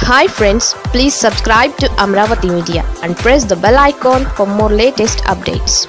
hi friends please subscribe to Amaravati media and press the bell icon for more latest updates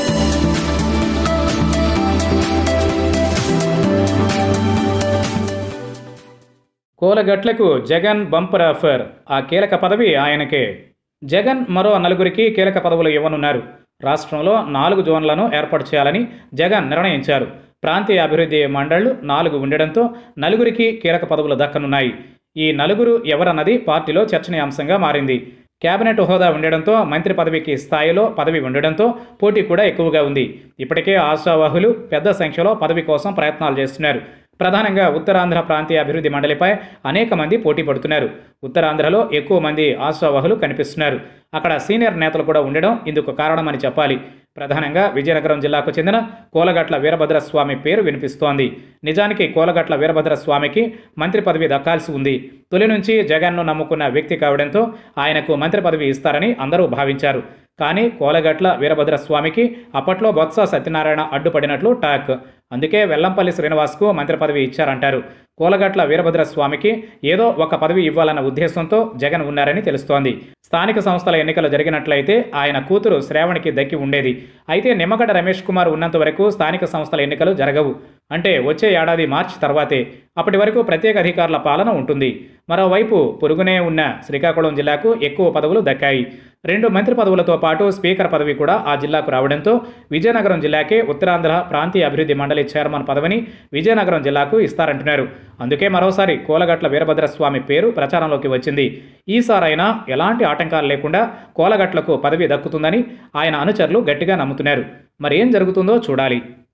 కోలగట్లకు Jagan bumper offer ఆ కీలక పదవి ఆయనకే జగన్ మరో నలుగురికి కీలక పదవులు ఇవ్వనున్నారు రాష్ట్రంలో నాలుగు జోన్లను ఏర్పాటు చేయాలని జగన్ నిర్ణయించారు ప్రాంతీయ అభివృద్ధి మండళ్లు నాలుగు ఉండడంతో నలుగురికి కీలక పదవులు దక్కనున్నాయి ఈ నలుగురు ఎవరన్నది పార్టీలో చర్చనీయాంశంగా మారింది కేబినెట్ హోదా ఉండడంతో మంత్రి పదవికి స్థాయిలో పదవి ఉండడంతో పోటీ కూడా ఎక్కువగా ఉంది ఇప్పటికే ఆశావాహులు పెద్ద సంఖ్యలో పదవి కోసం ప్రయత్నాలు చేస్తున్నారు ప్రధానంగా ఉత్తరాంధ్ర ప్రాంతీయ అభివృద్ధి మండలిపై అనేక మంది పోటీ పడుతున్నారు ఉత్తరాంధ్రలో ఎక్కువ మంది ఆశావాహులు కనిపిస్తున్నారు అక్కడ సీనియర్ నేతలు కూడా ఉండడం ఇందుకు కారణమని చెప్పాలి ప్రధానంగా విజయనగరం జిల్లాకు చెందిన కోలగట్ల వీరభద్రస్వామి పేరు వినిపిస్తోంది నిజానికి కోలగట్ల వీరభద్రస్వామికి మంత్రి పదవి దక్కాల్సి ఉంది తొలి నుంచి జగన్ను నమ్ముకున్న వ్యక్తి కావడంతో ఆయనకు మంత్రి పదవి ఇస్తారని అందరూ భావించారు కానీ కోలగట్ల వీరభద్రస్వామికి అప్పట్లో బొత్స సత్యనారాయణ అడ్డుపడినట్లు టాక్ అందుకే వెల్లంపల్లి శ్రీనివాస్కు మంత్రి పదవి ఇచ్చారంటారు కోలగట్ల వీరభద్రస్వామికి ఏదో ఒక పదవి ఇవ్వాలన్న ఉద్దేశంతో జగన్ ఉన్నారని తెలుస్తోంది స్థానిక సంస్థల ఎన్నికలు జరిగినట్లయితే ఆయన కూతురు శ్రావణికి దక్కి ఉండేది అయితే నిమ్మగడ్డ రమేష్ కుమార్ ఉన్నంత వరకు స్థానిక సంస్థల ఎన్నికలు జరగవు అంటే వచ్చే ఏడాది మార్చి తర్వాతే అప్పటి వరకు ప్రత్యేక అధికారుల పాలన ఉంటుంది మరోవైపు పొరుగునే ఉన్న శ్రీకాకుళం జిల్లాకు ఎక్కువ పదవులు దక్కాయి రెండు మంత్రి పదవులతో పాటు స్పీకర్ పదవి కూడా ఆ జిల్లాకు రావడంతో విజయనగరం జిల్లాకే ఉత్తరాంధ్ర ప్రాంతీయ అభివృద్ధి మండలి చైర్మన్ పదవిని విజయనగరం జిల్లాకు ఇస్తారంటున్నారు అందుకే మరోసారి కోలగట్ల వీరభద్రస్వామి పేరు ప్రచారంలోకి వచ్చింది ఈసారైనా ఎలాంటి ఆటంకాలు లేకుండా కోలగట్లకు పదవి దక్కుతుందని ఆయన అనుచరులు గట్టిగా నమ్ముతున్నారు మరేం జరుగుతుందో చూడాలి